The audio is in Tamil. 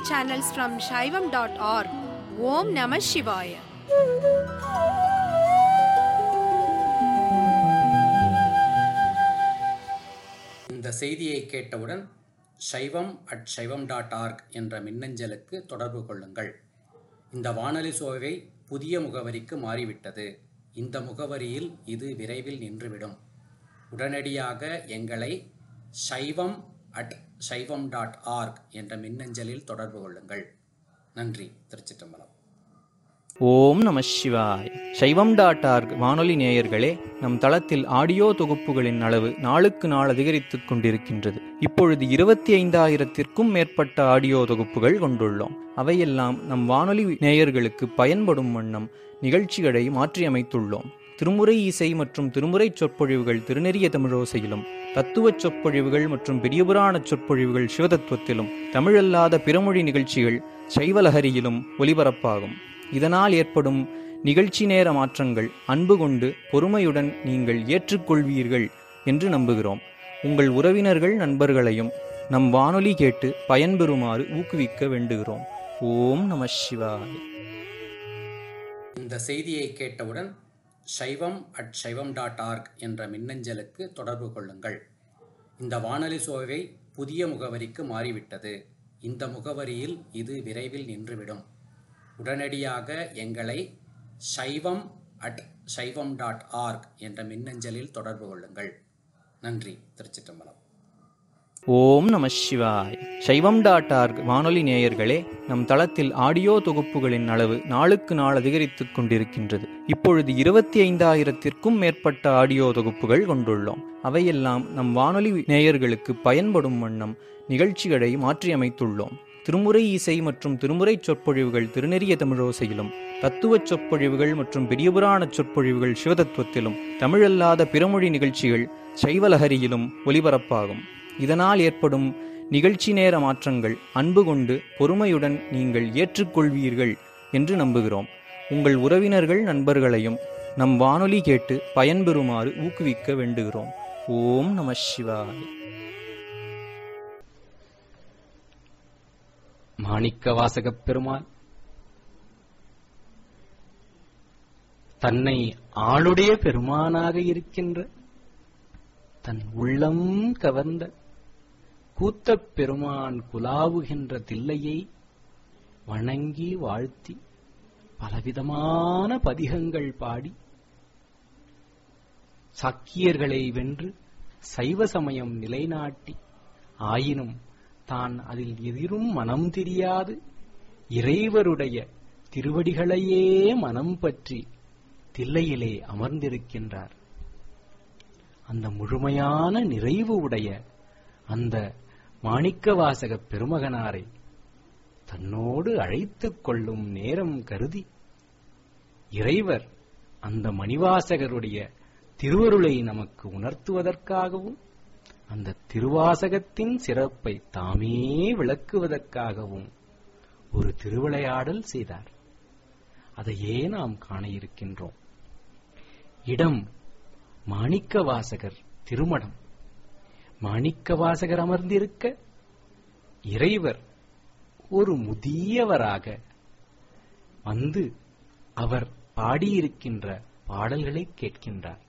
channels from Shaivam.org. Om Namah Shivaya. இந்த செய்தியை கேட்டவுடன் சைவம் அட் சைவம் டாட் ஆர்க் என்ற மின்னஞ்சலுக்கு தொடர்பு கொள்ளுங்கள் இந்த வானொலி சோவை புதிய முகவரிக்கு மாறிவிட்டது இந்த முகவரியில் இது விரைவில் நின்றுவிடும் உடனடியாக எங்களை சைவம் அட் சைவம் டாட் ஆர்க் என்ற மின்னஞ்சலில் தொடர்பு கொள்ளுங்கள் நன்றி திருச்சிற்றம்பலம் ஓம் நம சிவாய் சைவம் டாட் ஆர்க் வானொலி நேயர்களே நம் தளத்தில் ஆடியோ தொகுப்புகளின் அளவு நாளுக்கு நாள் அதிகரித்துக் கொண்டிருக்கின்றது இப்பொழுது இருபத்தி ஐந்தாயிரத்திற்கும் மேற்பட்ட ஆடியோ தொகுப்புகள் கொண்டுள்ளோம் அவையெல்லாம் நம் வானொலி நேயர்களுக்கு பயன்படும் வண்ணம் நிகழ்ச்சிகளை மாற்றியமைத்துள்ளோம் திருமுறை இசை மற்றும் திருமுறை சொற்பொழிவுகள் திருநெறிய தமிழோசையிலும் தத்துவ சொற்பொழிவுகள் மற்றும் பெரியபுராண சொற்பொழிவுகள் சிவதத்துவத்திலும் தமிழல்லாத பிறமொழி நிகழ்ச்சிகள் சைவலஹரியிலும் ஒலிபரப்பாகும் இதனால் ஏற்படும் நிகழ்ச்சி நேர மாற்றங்கள் அன்பு கொண்டு பொறுமையுடன் நீங்கள் ஏற்றுக்கொள்வீர்கள் என்று நம்புகிறோம் உங்கள் உறவினர்கள் நண்பர்களையும் நம் வானொலி கேட்டு பயன்பெறுமாறு ஊக்குவிக்க வேண்டுகிறோம் ஓம் நம சிவாய இந்த செய்தியை கேட்டவுடன் சைவம் அட் சைவம் டாட் ஆர்க் என்ற மின்னஞ்சலுக்கு தொடர்பு கொள்ளுங்கள் இந்த வானொலி சோவை புதிய முகவரிக்கு மாறிவிட்டது இந்த முகவரியில் இது விரைவில் நின்றுவிடும் உடனடியாக எங்களை சைவம் அட் சைவம் டாட் ஆர்க் என்ற மின்னஞ்சலில் தொடர்பு கொள்ளுங்கள் நன்றி திருச்சிற்றம்பலம் ஓம் நம சிவாய் சைவம் டாட் ஆர்க் வானொலி நேயர்களே நம் தளத்தில் ஆடியோ தொகுப்புகளின் அளவு நாளுக்கு நாள் அதிகரித்துக் கொண்டிருக்கின்றது இப்பொழுது இருபத்தி ஐந்தாயிரத்திற்கும் மேற்பட்ட ஆடியோ தொகுப்புகள் கொண்டுள்ளோம் அவையெல்லாம் நம் வானொலி நேயர்களுக்கு பயன்படும் வண்ணம் நிகழ்ச்சிகளை மாற்றியமைத்துள்ளோம் திருமுறை இசை மற்றும் திருமுறை சொற்பொழிவுகள் திருநெறிய தமிழோசையிலும் தத்துவ சொற்பொழிவுகள் மற்றும் பெரியபுராண சொற்பொழிவுகள் சிவதத்துவத்திலும் தமிழல்லாத பிறமொழி நிகழ்ச்சிகள் சைவலஹரியிலும் ஒலிபரப்பாகும் இதனால் ஏற்படும் நிகழ்ச்சி நேர மாற்றங்கள் அன்பு கொண்டு பொறுமையுடன் நீங்கள் ஏற்றுக்கொள்வீர்கள் என்று நம்புகிறோம் உங்கள் உறவினர்கள் நண்பர்களையும் நம் வானொலி கேட்டு பயன்பெறுமாறு ஊக்குவிக்க வேண்டுகிறோம் ஓம் நம சிவாய மாணிக்கவாசகப் பெருமான் தன்னை ஆளுடைய பெருமானாக இருக்கின்ற தன் உள்ளம் கவர்ந்த கூத்தப் பெருமான் குலாவுகின்ற தில்லையை வணங்கி வாழ்த்தி பலவிதமான பதிகங்கள் பாடி சாக்கியர்களை வென்று சைவ சமயம் நிலைநாட்டி ஆயினும் தான் அதில் எதிரும் மனம் தெரியாது இறைவருடைய திருவடிகளையே மனம் பற்றி தில்லையிலே அமர்ந்திருக்கின்றார் அந்த முழுமையான நிறைவு உடைய அந்த மாணிக்கவாசக பெருமகனாரை தன்னோடு அழைத்துக் கொள்ளும் நேரம் கருதி இறைவர் அந்த மணிவாசகருடைய திருவருளை நமக்கு உணர்த்துவதற்காகவும் அந்த திருவாசகத்தின் சிறப்பை தாமே விளக்குவதற்காகவும் ஒரு திருவிளையாடல் செய்தார் அதையே நாம் காண இருக்கின்றோம் இடம் மாணிக்கவாசகர் திருமணம் மாணிக்கவாசகர் அமர்ந்திருக்க இறைவர் ஒரு முதியவராக வந்து அவர் பாடியிருக்கின்ற பாடல்களை கேட்கின்றார்